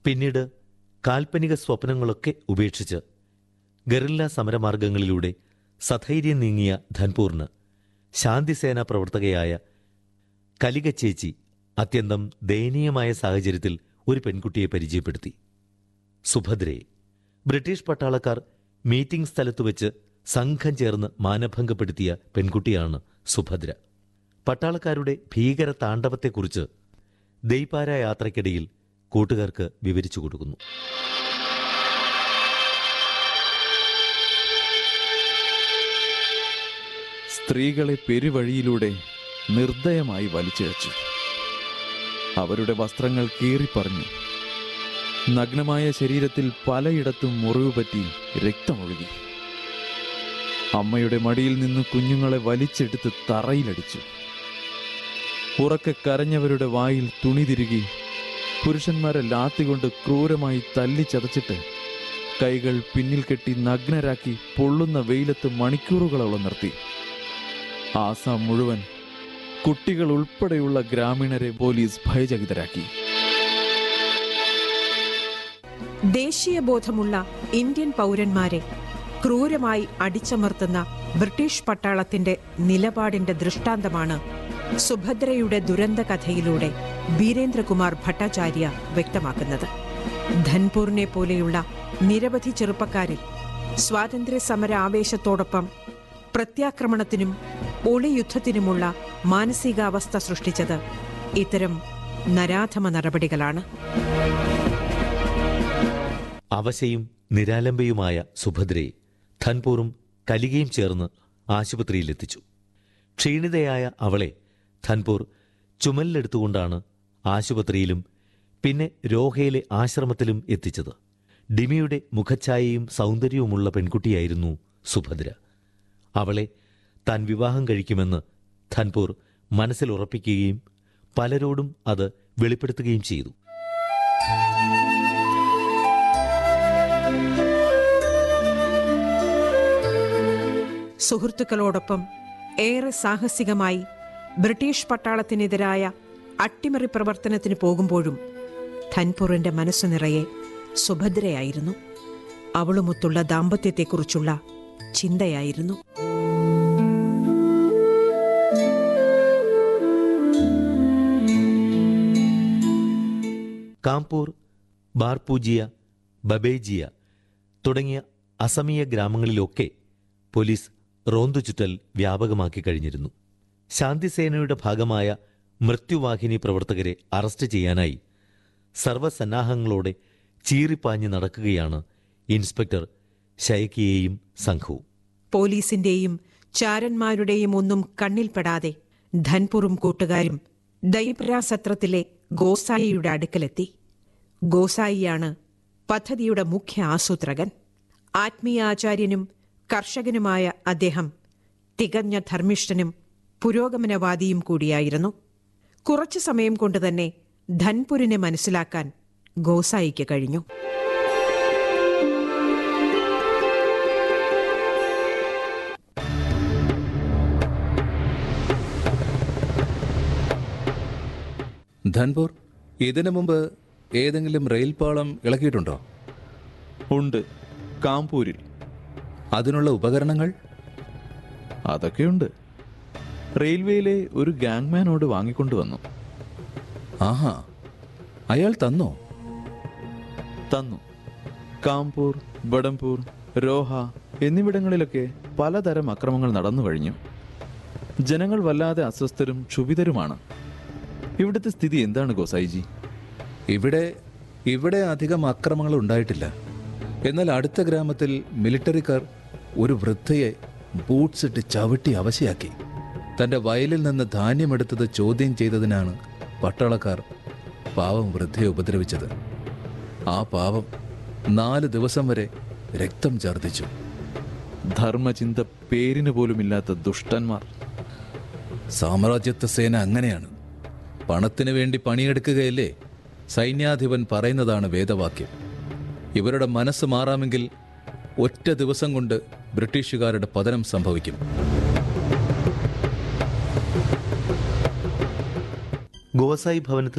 പിന്നീട് കാൽപ്പനിക സ്വപ്നങ്ങളൊക്കെ ഉപേക്ഷിച്ച് ഗറില്ല സമരമാർഗങ്ങളിലൂടെ സധൈര്യം നീങ്ങിയ ധൻപൂറിന് ശാന്തിസേന പ്രവർത്തകയായ കലിക ചേച്ചി അത്യന്തം ദയനീയമായ സാഹചര്യത്തിൽ ഒരു പെൺകുട്ടിയെ പരിചയപ്പെടുത്തി സുഭദ്രയെ ബ്രിട്ടീഷ് പട്ടാളക്കാർ മീറ്റിംഗ് സ്ഥലത്തു വെച്ച് സംഘം ചേർന്ന് മാനഭംഗപ്പെടുത്തിയ പെൺകുട്ടിയാണ് സുഭദ്ര പട്ടാളക്കാരുടെ ഭീകര താണ്ഡവത്തെക്കുറിച്ച് ദൈപാര യാത്രയ്ക്കിടയിൽ കൂട്ടുകാർക്ക് വിവരിച്ചു കൊടുക്കുന്നു സ്ത്രീകളെ പെരുവഴിയിലൂടെ നിർദ്ദയമായി വലിച്ചിഴച്ചു അവരുടെ വസ്ത്രങ്ങൾ കീറിപ്പറഞ്ഞു നഗ്നമായ ശരീരത്തിൽ പലയിടത്തും മുറിവ് പറ്റി രക്തമൊഴുകി അമ്മയുടെ മടിയിൽ നിന്ന് കുഞ്ഞുങ്ങളെ വലിച്ചെടുത്ത് തറയിലടിച്ചു ഉറക്കെ കരഞ്ഞവരുടെ വായിൽ തുണി തിരുകി പുരുഷന്മാരെ ലാത്തികൊണ്ട് ക്രൂരമായി തല്ലിച്ചതച്ചിട്ട് കൈകൾ പിന്നിൽ കെട്ടി നഗ്നരാക്കി പൊള്ളുന്ന വെയിലത്ത് മണിക്കൂറുകളോളം നിർത്തി ആസാം മുഴുവൻ കുട്ടികൾ ഉൾപ്പെടെയുള്ള ഗ്രാമീണരെ പോലീസ് ഭയചകിതരാക്കി ദേശീയബോധമുള്ള ഇന്ത്യൻ പൗരന്മാരെ ക്രൂരമായി അടിച്ചമർത്തുന്ന ബ്രിട്ടീഷ് പട്ടാളത്തിന്റെ നിലപാടിന്റെ ദൃഷ്ടാന്തമാണ് സുഭദ്രയുടെ ദുരന്ത കഥയിലൂടെ ബീരേന്ദ്രകുമാർ ഭട്ടാചാര്യ വ്യക്തമാക്കുന്നത് ധൻപൂറിനെ പോലെയുള്ള നിരവധി ചെറുപ്പക്കാരിൽ സ്വാതന്ത്ര്യ സമര ആവേശത്തോടൊപ്പം പ്രത്യാക്രമണത്തിനും ഒളിയുദ്ധത്തിനുമുള്ള മാനസികാവസ്ഥ സൃഷ്ടിച്ചത് ഇത്തരം നരാധമ നടപടികളാണ് അവശയും നിരാലംബയുമായ സുഭദ്രയെ ധൻപൂറും കലികയും ചേർന്ന് ആശുപത്രിയിലെത്തിച്ചു ക്ഷീണിതയായ അവളെ ധൻപൂർ ചുമലിലെടുത്തുകൊണ്ടാണ് ആശുപത്രിയിലും പിന്നെ രോഹയിലെ ആശ്രമത്തിലും എത്തിച്ചത് ഡിമിയുടെ മുഖഛായയും സൗന്ദര്യവുമുള്ള പെൺകുട്ടിയായിരുന്നു സുഭദ്ര അവളെ താൻ വിവാഹം കഴിക്കുമെന്ന് ധൻപൂർ മനസ്സിൽ ഉറപ്പിക്കുകയും പലരോടും അത് വെളിപ്പെടുത്തുകയും ചെയ്തു സുഹൃത്തുക്കളോടൊപ്പം ഏറെ സാഹസികമായി ബ്രിട്ടീഷ് പട്ടാളത്തിനെതിരായ അട്ടിമറി പ്രവർത്തനത്തിന് പോകുമ്പോഴും ധൻപൂറിന്റെ മനസ്സു നിറയെ സുഭദ്രയായിരുന്നു അവളുമൊത്തുള്ള ദാമ്പത്യത്തെക്കുറിച്ചുള്ള ചിന്തയായിരുന്നു കാംപൂർ ബാർപൂജിയ ബബേജിയ തുടങ്ങിയ അസമീയ ഗ്രാമങ്ങളിലൊക്കെ പോലീസ് റോന്തുചുറ്റൽ വ്യാപകമാക്കി കഴിഞ്ഞിരുന്നു ശാന്തിസേനയുടെ ഭാഗമായ മൃത്യുവാഹിനി പ്രവർത്തകരെ അറസ്റ്റ് ചെയ്യാനായി സർവ്വസന്നാഹങ്ങളോടെ ചീറിപ്പാഞ്ഞ് നടക്കുകയാണ് ഇൻസ്പെക്ടർ ഷയക്കിയെയും സംഘവും പോലീസിന്റെയും ചാരന്മാരുടെയും ഒന്നും കണ്ണിൽപ്പെടാതെ ധൻപുറും കൂട്ടുകാരും ദൈപ്ര സത്രത്തിലെ ഗോസായിയുടെ അടുക്കലെത്തി ഗോസായിയാണ് പദ്ധതിയുടെ മുഖ്യ ആസൂത്രകൻ ആത്മീയാചാര്യനും കർഷകനുമായ അദ്ദേഹം തികഞ്ഞ ധർമ്മിഷ്ഠനും പുരോഗമനവാദിയും കൂടിയായിരുന്നു കുറച്ചു സമയം കൊണ്ട് തന്നെ ധൻപുരിനെ മനസ്സിലാക്കാൻ ഗോസായിക്ക് കഴിഞ്ഞു ധൻപൂർ ഇതിനു മുമ്പ് ഏതെങ്കിലും റെയിൽ പാളം ഇളക്കിയിട്ടുണ്ടോ ഉണ്ട് കാംപൂരിൽ അതിനുള്ള ഉപകരണങ്ങൾ അതൊക്കെയുണ്ട് റെയിൽവേയിലെ ഒരു ഗാങ്മാനോട് വാങ്ങിക്കൊണ്ടുവന്നു ആഹാ അയാൾ തന്നോ തന്നു കാംപൂർ ബഡംപൂർ രോഹ എന്നിവിടങ്ങളിലൊക്കെ പലതരം അക്രമങ്ങൾ നടന്നു കഴിഞ്ഞു ജനങ്ങൾ വല്ലാതെ അസ്വസ്ഥരും ക്ഷുഭിതരുമാണ് ഇവിടുത്തെ സ്ഥിതി എന്താണ് ഗോസായിജി ഇവിടെ ഇവിടെ അധികം അക്രമങ്ങൾ ഉണ്ടായിട്ടില്ല എന്നാൽ അടുത്ത ഗ്രാമത്തിൽ മിലിറ്ററിക്കാർ ഒരു വൃദ്ധയെ ബൂട്ട്സ് ഇട്ട് ചവിട്ടി അവശയാക്കി തന്റെ വയലിൽ നിന്ന് ധാന്യമെടുത്തത് ചോദ്യം ചെയ്തതിനാണ് പട്ടാളക്കാർ പാവം വൃദ്ധയെ ഉപദ്രവിച്ചത് ആ പാവം നാല് ദിവസം വരെ രക്തം ഛർദ്ദിച്ചു ധർമ്മചിന്ത പേരിന് പോലുമില്ലാത്ത ദുഷ്ടന്മാർ സാമ്രാജ്യത്വ സേന അങ്ങനെയാണ് പണത്തിന് വേണ്ടി പണിയെടുക്കുകയല്ലേ സൈന്യാധിപൻ പറയുന്നതാണ് വേദവാക്യം ഇവരുടെ മനസ്സ് മാറാമെങ്കിൽ ഒറ്റ ദിവസം കൊണ്ട് ബ്രിട്ടീഷുകാരുടെ പതനം സംഭവിക്കും ഗോസായി ഭവനത്തിൽ